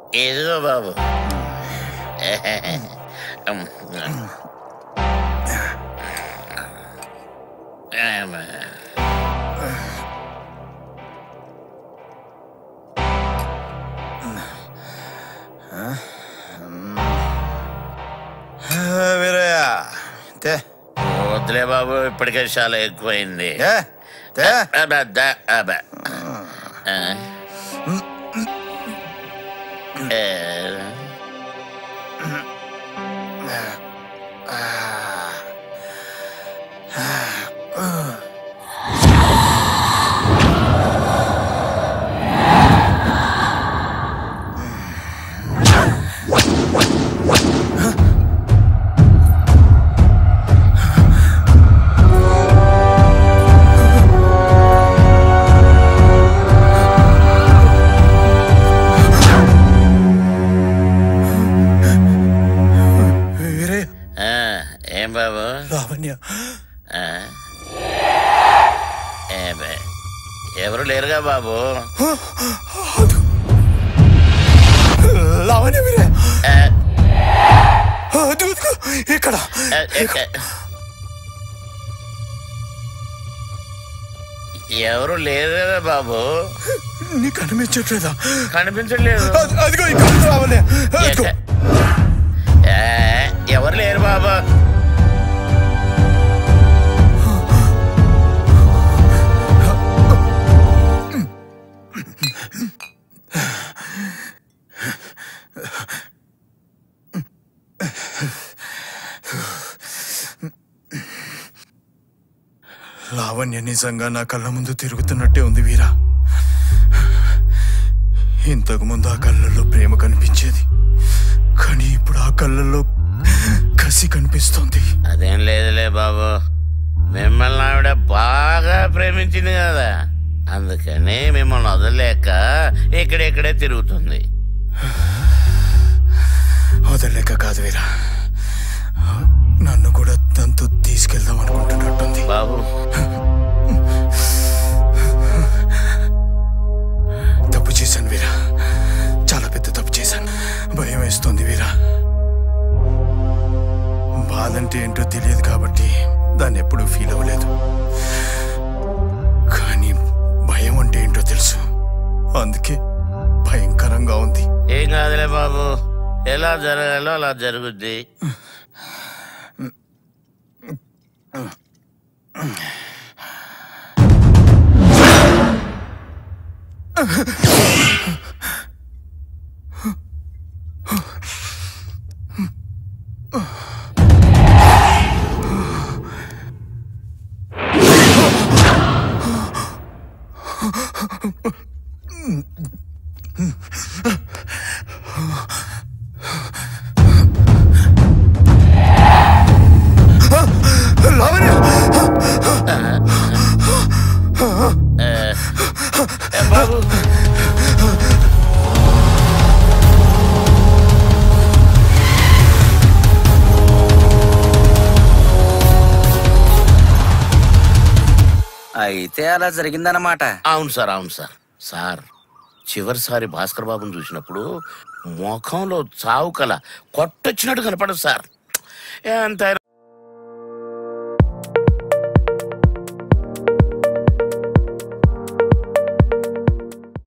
ఇదిగో బాబు వీరయ్య తే వద్దులే బాబు ఇప్పటికే చాలా ఎక్కువైంది ఏ తే అబ్బా, దా, అబ్బా. ఆ. ఏ. వీరయ్య ఆ, ఏం బాబు లావణ్య ఆ? ఏమే, ఎవరు లేరుగా బాబు లావణ్య వీరయ్య ఆ, అదిగో, అదిగో, ఇక్కడ ఆ, ఎక్క- ఎవరు లేరు కదా బాబు నీకు కనిపించట్లేదా కనిపించట్లేదు అది- అదిగో ఇక్కడ ఉంది లావణ్య అదిగో. ఎక్క- ఏ, ఎవరు లేరు బాబు లావణ్య నిజంగా నా కళ్ళ ముందు తిరుగుతున్నట్టే ఉంది వీరా ఇంతకు ముందు ఆ కళ్ళల్లో ప్రేమ కనిపించేది కానీ ఇప్పుడు ఆ కళ్ళల్లో కసి కనిపిస్తోంది అదేం లేదులే బాబు మిమ్మల్ని ఆవిడ బాగా ప్రేమించింది కదా అందుకని మిమ్మల్ని వదలలేక ఇక్కడెక్కడే తిరుగుతుంది వదలేక కాదు వీరా నన్ను కూడా తనతో తీసుకెళ్దాం అనుకుంటున్నట్టుంది బాబు తప్పు చేశాను వీరా చాలా పెద్ద తప్పు చేశాను భయం వేస్తుంది వీరా బాధ అంటే ఏంటో తెలియదు కాబట్టి దాన్ని ఎప్పుడూ ఫీల్ అవ్వలేదు కానీ భయం అంటే ఏంటో తెలుసు అందుకే భయంకరంగా ఉంది ఏం కాదులే బాబు ఎలా జరగాలో అలా జరుగుద్ది లావణ్య ఏ బాబు అయితే అలా జరిగిందన్నమాట అవును సార్ అవును సార్ సార్ చివరిసారి భాస్కర్ బాబుని చూసినప్పుడు ముఖంలో చావు కల కొట్టొచ్చినట్టు కనపడదు సార్ ఎంతైనా